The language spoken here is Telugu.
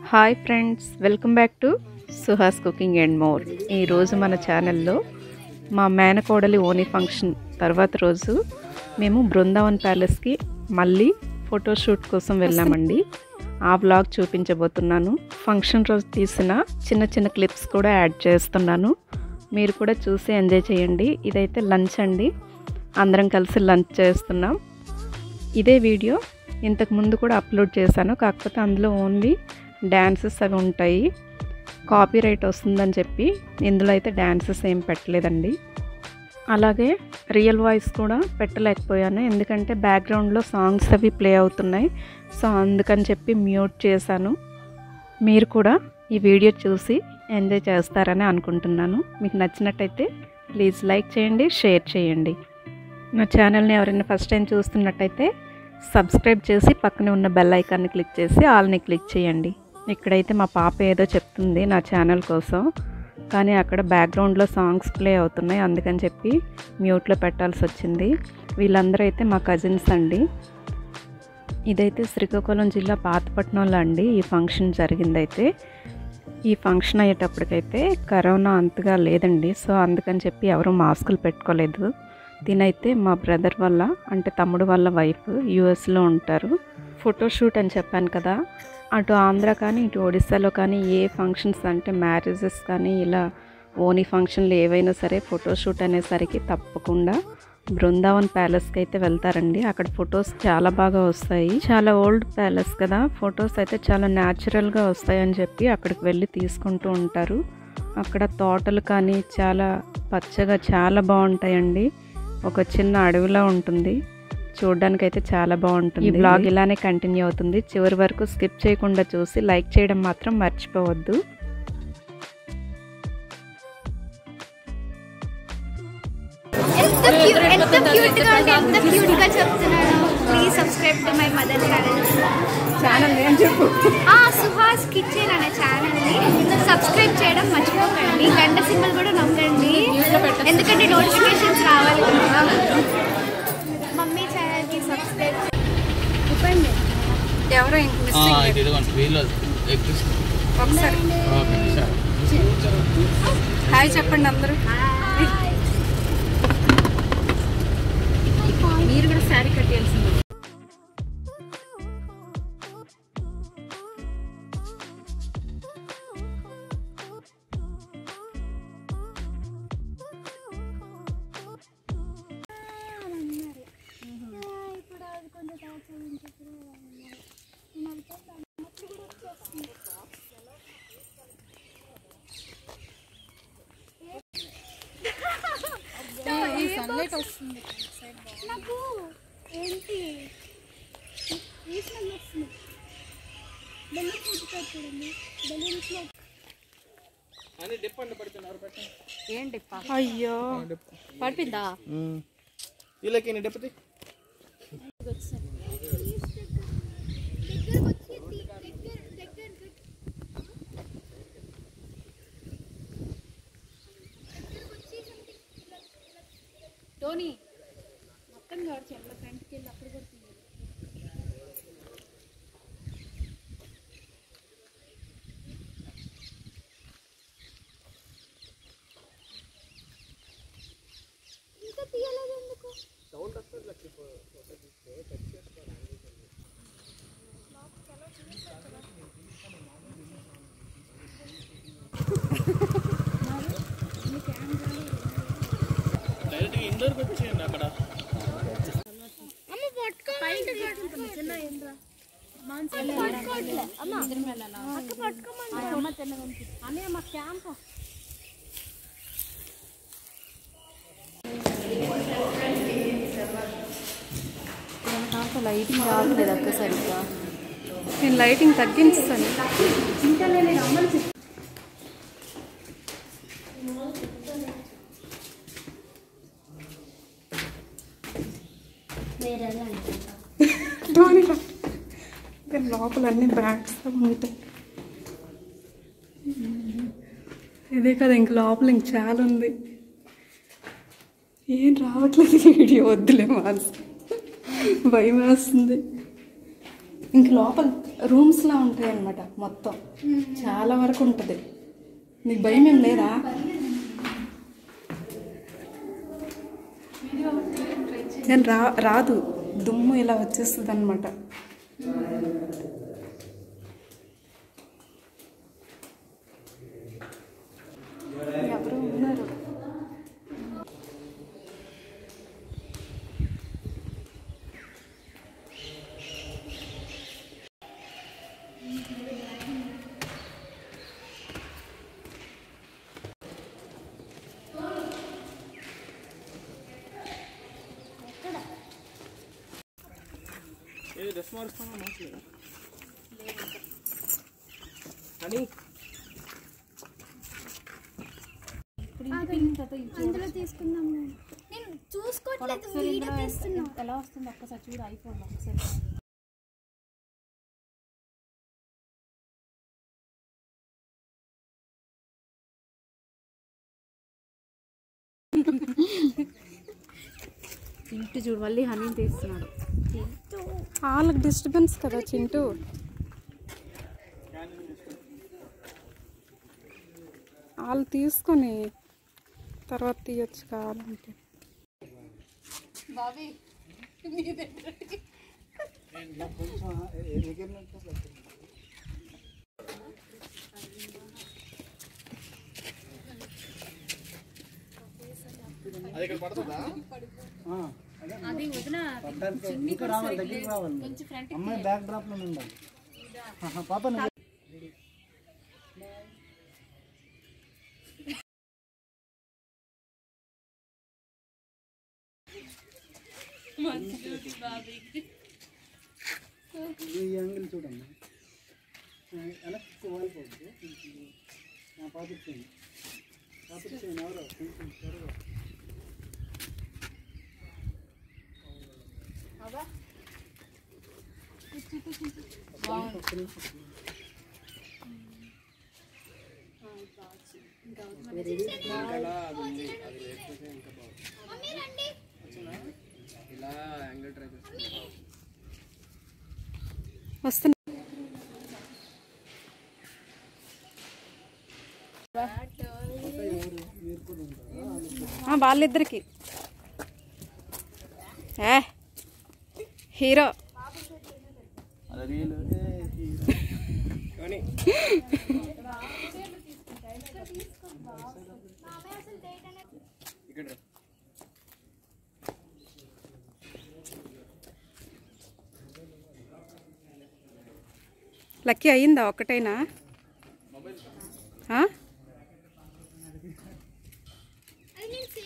Hi friends welcome back to Suhas cooking and more ఈరోజు మన ఛానల్లో మా మేనకోడలి ఓనీ ఫంక్షన్ తర్వాత రోజు మేము బృందావన్ ప్యాలెస్కి మళ్ళీ ఫోటోషూట్ కోసం వెళ్ళామండి ఆ వ్లాగ్ చూపించబోతున్నాను ఫంక్షన్ రోజు తీసిన చిన్న చిన్న క్లిప్స్ కూడా యాడ్ చేస్తున్నాను మీరు కూడా చూసి ఎంజాయ్ చేయండి ఇదైతే లంచ్ అండి అందరం కలిసి లంచ్ చేస్తున్నాం ఇదే వీడియో ఇంతకు ముందు కూడా అప్లోడ్ చేశాను కాకపోతే అందులో ఓన్లీ డ్యాన్సెస్ అవి ఉంటాయి కాపీ రైట్ వస్తుందని చెప్పి ఇందులో అయితే డ్యాన్సెస్ ఏం పెట్టలేదండి అలాగే రియల్ వాయిస్ కూడా పెట్టలేకపోయాను ఎందుకంటే బ్యాక్గ్రౌండ్లో సాంగ్స్ అవి ప్లే అవుతున్నాయి సో అందుకని చెప్పి మ్యూట్ చేశాను మీరు కూడా ఈ వీడియో చూసి ఎంజాయ్ చేస్తారని అనుకుంటున్నాను మీకు నచ్చినట్టయితే ప్లీజ్ లైక్ చేయండి షేర్ చేయండి నా ఛానల్ని ఎవరైనా ఫస్ట్ టైం చూస్తున్నట్టయితే సబ్స్క్రైబ్ చేసి పక్కనే ఉన్న బెల్ ఐకాన్ని క్లిక్ చేసి ఆల్ని క్లిక్ చేయండి ఇక్కడైతే మా పాప ఏదో చెప్తుంది నా ఛానల్ కోసం కానీ అక్కడ బ్యాక్గ్రౌండ్లో సాంగ్స్ ప్లే అవుతున్నాయి అందుకని చెప్పి మ్యూట్లో పెట్టాల్సి వచ్చింది వీళ్ళందరూ అయితే మా కజిన్స్ అండి ఇదైతే శ్రీకాకుళం జిల్లా పాతపట్నంలో అండి ఈ ఫంక్షన్ జరిగిందైతే ఈ ఫంక్షన్ అయ్యేటప్పటికైతే కరోనా అంతగా లేదండి సో అందుకని చెప్పి ఎవరు మాస్కులు పెట్టుకోలేదు తినైతే మా బ్రదర్ వల్ల అంటే తమ్ముడు వాళ్ళ వైఫ్ యూఎస్లో ఉంటారు ఫోటోషూట్ అని చెప్పాను కదా అటు ఆంధ్ర కానీ ఇటు ఒడిస్సాలో కానీ ఏ ఫంక్షన్స్ అంటే మ్యారేజెస్ కానీ ఇలా ఓనీ ఫంక్షన్లు ఏవైనా సరే ఫోటోషూట్ అనేసరికి తప్పకుండా బృందావన్ ప్యాలెస్కి అయితే వెళ్తారండి అక్కడ ఫొటోస్ చాలా బాగా వస్తాయి చాలా ఓల్డ్ ప్యాలెస్ కదా ఫొటోస్ అయితే చాలా న్యాచురల్గా వస్తాయని చెప్పి అక్కడికి వెళ్ళి తీసుకుంటూ ఉంటారు అక్కడ తోటలు కానీ చాలా పచ్చగా చాలా బాగుంటాయండి ఒక చిన్న అడవిలో ఉంటుంది చూడడానికి అయితే చాలా బాగుంటుంది ఈ బ్లాగ్ ఇలానే కంటిన్యూ అవుతుంది చివరి వరకు స్కిప్ చేయకుండా చూసి లైక్ చేయడం మాత్రం మర్చిపోవద్దు ఎంత క్యూట్ ఎంత క్యూట్ గా అంటే ఎంత క్యూట్ గా చెప్తున్నాను please subscribe to my mother channel channel నేను చెప్పు ఆ సుహాస్ కిచెన్ అనే ఛానల్ ని సబ్స్క్రైబ్ చేయడం మర్చిపోకండి గంట సింబల్ కూడా నొక్కండి ఎందుకంటే నోటిఫికేషన్స్ రావాలి కదా మమ్మీ ఛానల్ కి సబ్స్క్రైబ్ చెప్పండి ఎవరో ఇంక ఆ, మిస్సింగ్ ఇది ఇదిగోండి వీళ్ళు ఎక్కిస్తు ఒకసారి ఓకే సరే హాయ్ చెప్పండి అందరూ మీరు కూడా శారీ కట్టేయాల్సింది నాకు ఏంటి ఈ స్మెల్ వస్తుంది బెలూన్ ఫుడ్ చూడండి బెలూన్స్ లో అని డిప్ అండి పడుతున్నారు పెట్టండి ఏంటి అయ్యో పడిపోయిందా వీళ్ళకి డిప్పది దగ్గరకు వచ్చి దగ్గర దగ్గర టోనీ మొత్తం కాదు చెట్ల ఫ్రంట్కి వెళ్ళి అప్పుడు కొడుతుంది ఇంకా తీయలేదు ఎందుకు డైరెక్ట్గా ఇండోర్కి వచ్చేయండి అక్కడ అమ్మ పట్టుకోమంటుంది చిన్న ఏంద్రా పట్టుకోవట్లే అమ్మ అక్క పట్టుకోమంటుంది అమ్మ తిన్నదంటే అనే మా క్యాంప్ లైటింగ్ రావట్లేదు అక్క సరిగ్గా నేను లైటింగ్ తగ్గించాను లోపల అన్ని బ్యాగ్స్ ఉంటాయి ఇదే కదా ఇంక లోపల ఇంక చాలా ఉంది ఏం రావట్లేదు వీడియో వద్దులే మాస్ భయం వేస్తుంది ఇంక లోపల రూమ్స్లా ఉంటాయి అన్నమాట మొత్తం చాలా వరకు ఉంటుంది నీకు భయం ఏం లేదా నేను రా రాదు దుమ్ము ఇలా వచ్చేస్తుంది అనమాట ఎవరు ఉన్నారు ఏ డ్రెస్ మారుస్తామా మాట్లాడు అని అందులో తీసుకుందాం నేను. నేను చూసుకోవట్లేదు వీడియో తీస్తున్నా ఎలా వస్తుంది ఒక్కసారి చూడు ఐఫోన్ ఒకసారి ఇంటి చూడు మళ్ళీ హనీ తీస్తున్నాడు వాళ్ళకి డిస్టర్బెన్స్ కదా చింటూ వాళ్ళు తీసుకొని తర్వాత తీయొచ్చు కావాలంటే అది ఇక్కడ పడుతుందా అది వదిన ఇంకా రావాలి దగ్గరికి రావాలి అమ్మాయి బ్యాక్ డ్రాప్ లో ఉండాలి ఆహా, పాప నువ్వు ఈ యాంగిల్ చూడమ్మా ఆ, వెనక్కి వాలిపోవద్దు పాపించేయండి పాపించేయండి ఎవరో కొంచెం త్వరగా మమ్మీ రండి ఇలా యాంగిల్ ట్రై చేస్తాను వస్తున్నా ఆ, వాళ్ళిద్దరికి ఏ హీరో అది రీల్ కానీ ఇక్కడ రా. లక్కీ అయిందా ఒక్కటైనా ఆ? అది నేను